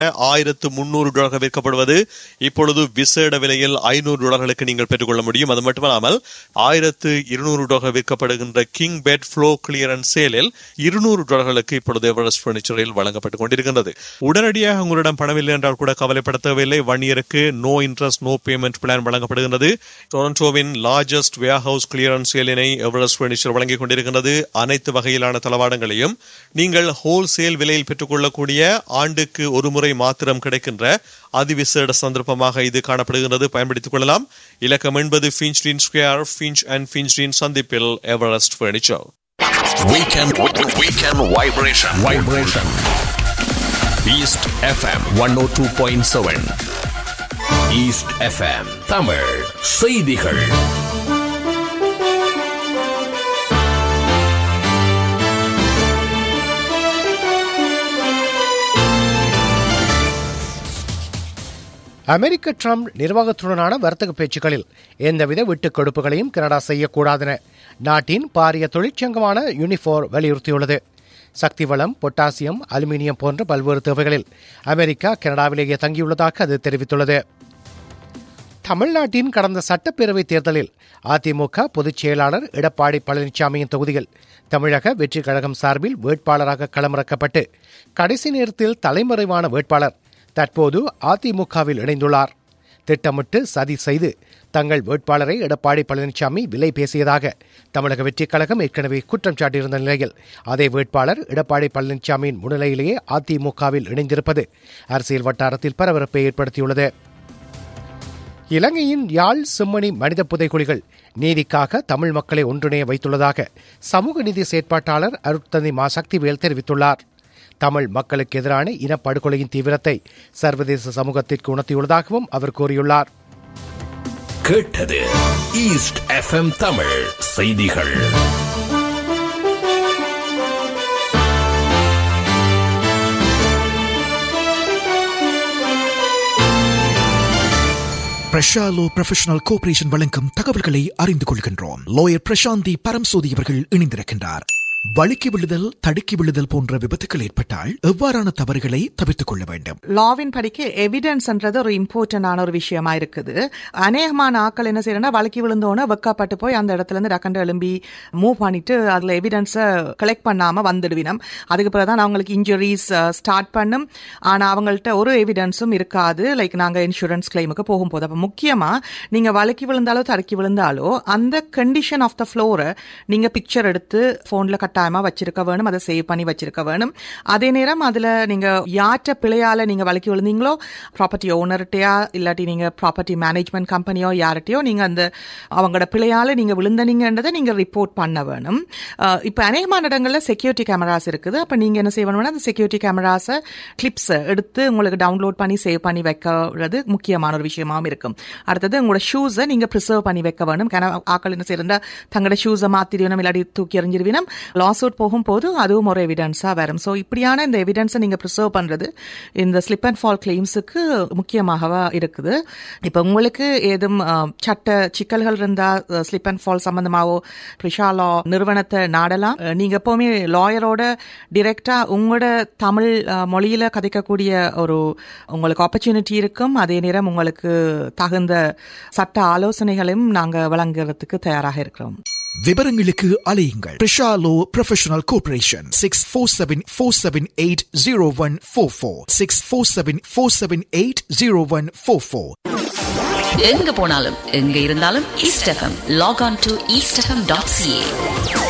ஆயிரத்து முன்னூறு டாலர்கள் விற்கப்படுவது இப்பொழுது விசேட விலையில் ஐநூறு டாலர்களுக்கு நீங்கள் பெற்றுக்கொள்ள முடியும் அது மட்டுமல்லாமல் ஆயிரத்து இருநூறு டாலர்கள் விற்கப்படுகின்ற கிங் பெட் ஃப்ளோ கிளியரன்ஸ் சேலில் இருநூறு டாலர்களுக்கு இப்பொழுது எவரெஸ்ட் பர்னிச்சரில் வழங்கப்பட்டுக் கொண்டிருக்கின்றது உடனடியாக உங்களிடம் பணமில்லை என்றால் கூட கவலைப்பட தேவையில்லை ஒன் இயருக்கு no interest no payment plan வழங்கப்படுகின்றது டொரண்டோவின் லார்ஜஸ்ட் வேர் ஹவுஸ் கிளியரன்ஸ் சேலினை எவரெஸ்ட் பர்னிச்சர் வழங்கிக் கொண்டிருக்கின்றது அனைத்து வகையிலான தளவாடங்களையும் நீங்கள் ஹோல்சேல் விலையில் பெற்றுக்கொள்ளக்கூடிய ஆண்டுக்கு ஒரு முறை மாத்திரம் கிடைக்கின்ற அதிவிசேட சந்தர்ப்பமாக இது காணப்படுகிறது பயன்படுத்திக் கொள்ளலாம் இலக்கம் என்பது ஃபின்ச்டின் ஸ்கொயர் ஃபின்ச் அண்ட் ஃபின்ச்டின் சந்திப்பில் Everest furniture Weekend, weekend vibration. Vibration. East FM 102.7. East FM Tamil செய்திகள் அமெரிக்க ட்ரம்ப் நிர்வாகத்துடனான வர்த்தக பேச்சுக்களில் எந்தவித விட்டுக் கொடுப்புகளையும் கனடா செய்யக்கூடாதென நாட்டின் பாரிய தொழிற்சங்கமான யூனிஃபோர் வலியுறுத்தியுள்ளது சக்தி வளம் பொட்டாசியம் அலுமினியம் போன்ற பல்வேறு தேவைகளில் அமெரிக்கா கனடாவிலேயே தங்கியுள்ளதாக அது தெரிவித்துள்ளது தமிழ்நாட்டின் கடந்த சட்டப்பேரவைத் தேர்தலில் அதிமுக பொதுச் செயலாளர் எடப்பாடி பழனிசாமியின் தொகுதியில் தமிழக வெற்றிக் கழகம் சார்பில் வேட்பாளராக களமிறக்கப்பட்டு கடைசி நேரத்தில் தலைமறைவான வேட்பாளர் தற்போது அதிமுகவில் இணைந்துள்ளார் திட்டமிட்டு சதி செய்து தங்கள் வேட்பாளரை எடப்பாடி பழனிசாமி விலை பேசியதாக தமிழக வெற்றிக் கழகம் ஏற்கனவே குற்றம் சாட்டியிருந்த நிலையில் அதே வேட்பாளர் எடப்பாடி பழனிசாமியின் முன்னிலையிலேயே அதிமுகவில் இணைந்திருப்பது அரசியல் வட்டாரத்தில் பரபரப்பை ஏற்படுத்தியுள்ளது இலங்கையின் யாழ் செம்மணி மனித புதைகுழிகள் நீதிக்காக தமிழ் மக்களை ஒன்றிணைய வைத்துள்ளதாக சமூக நீதி செயற்பாட்டாளர் அருட்தந்தை மா சக்திவேல் தெரிவித்துள்ளார் தமிழ் மக்களுக்கு எதிரான இனப்படுகொலையின் தீவிரத்தை சர்வதேச சமூகத்திற்கு உணர்த்தியுள்ளதாகவும் அவர் கூறியுள்ளார் கேட்டது ஈஸ்ட் எஃப்எம் தமிழ் செய்திகள் பிரஷாலோ ப்ரொஃபஷனல் கோஆபரேஷன் வழங்கும் தகவல்களை அறிந்து கொள்கின்றோம் லோயர் பிரசாந்தி பரம்சோதி அவர்கள் இணைந்திருக்கின்றார் வழுக்கி விழுதல் தடுக்கி விழுதல் போன்ற விபத்துகள் ஏற்பட்டால் எவ்வாறான தவறுகளை தவிர்த்துக் கொள்ள வேண்டும் லாவின் படிக்க எவிடன்ஸ்ன்றது ஒரு இம்பார்ட்டன்டான ஒரு விஷயமா இருக்குது அநேகமான ஆக்கள் என்ன செய்யறா வழக்கி விழுந்தோன்னு வெக்கப்பட்டு போய் அந்த இடத்துல இருந்து டக்கண்டு எழும்பி மூவ் பண்ணிட்டு அதுல எவிடன்ஸை கலெக்ட் பண்ணாம வந்துடுவினம் அதுக்கு பிறகுதான் அவங்களுக்கு இன்ஜுரிஸ் ஸ்டார்ட் பண்ணும் ஆனா அவங்கள்ட்ட ஒரு எவிடன்ஸும் இருக்காது லைக் நாங்க இன்சூரன்ஸ் கிளைமுக்கு போகும்போது அப்ப முக்கியமா நீங்க வழக்கி விழுந்தாலோ தடுக்கி விழுந்தாலோ அந்த கண்டிஷன் ஆஃப் த ஃப்ளோரை நீங்க பிக்சர் எடுத்து போன்ல கட்டாயமா வச்சிருக்க வேணும் அதை சேவ் பண்ணி வச்சிருக்க வேணும் அதே நேரம் அதுல நீங்க யாற்ற பிழையால நீங்க வழக்கி விழுந்தீங்களோ ப்ராப்பர்ட்டி ஓனர்கிட்டயா இல்லாட்டி நீங்க ப்ராப்பர்ட்டி மேனேஜ்மெண்ட் கம்பெனியோ யார்கிட்டயோ நீங்க அந்த அவங்களோட பிழையால நீங்க விழுந்தனீங்கன்றதை நீங்க ரிப்போர்ட் பண்ண வேணும் அஹ் இப்ப அநேகமான இடங்கள்ல செக்யூரிட்டி கேமராஸ் இருக்குது அப்ப நீங்க என்ன செய்யணும்னா அந்த செக்யூரிட்டி கேமராஸை கிளிப்ஸ் எடுத்து உங்களுக்கு டவுன்லோட் பண்ணி சேவ் பண்ணி வைக்கிறது முக்கியமான ஒரு விஷயமாவும் இருக்கும் அடுத்தது உங்களோட ஷூஸை நீங்க ப்ரிசர்வ் பண்ணி வைக்க வேணும் ஏன்னா ஆக்கள் என்ன செய்யறா தங்களோட ஷூஸை மாத்திடுவினம் இல்லாட்டி தூக்கி எறிஞ்சிருவினம் லாஸ் அவுட் போகும்போது அதுவும் ஒரு எவிடன்ஸாக வரும் ஸோ இப்படியான இந்த எவிடன்ஸை நீங்கள் ப்ரிசர்வ் பண்ணுறது இந்த ஸ்லிப் அண்ட் ஃபால் கிளைம்ஸுக்கு முக்கியமாக இருக்குது இப்போ உங்களுக்கு ஏதும் அஹ், சட்ட சிக்கல்கள் இருந்தால் ஸ்லிப் அண்ட் ஃபால் சம்பந்தமாவோ ப்ரிஷா லா நிறுவனத்தை நாடலாம் அஹ், நீங்க எப்பவுமே லாயரோட டிரெக்டா உங்களோட தமிழ் அஹ், மொழியில கதைக்கக்கூடிய ஒரு உங்களுக்கு ஆப்பர்ச்சுனிட்டி இருக்கும் அதே நேரம் உங்களுக்கு தகுந்த சட்ட ஆலோசனைகளையும் நாங்க வழங்குறதுக்கு தயாராக இருக்கிறோம் விவரங்களுக்கு அலையுங்கள் Prisha law professional corporation six four seven four seven eight zero one four four six four seven four seven eight zero one four four எங்க போனாலும் எங்க இருந்தாலும் East FM log on to East FM dot CA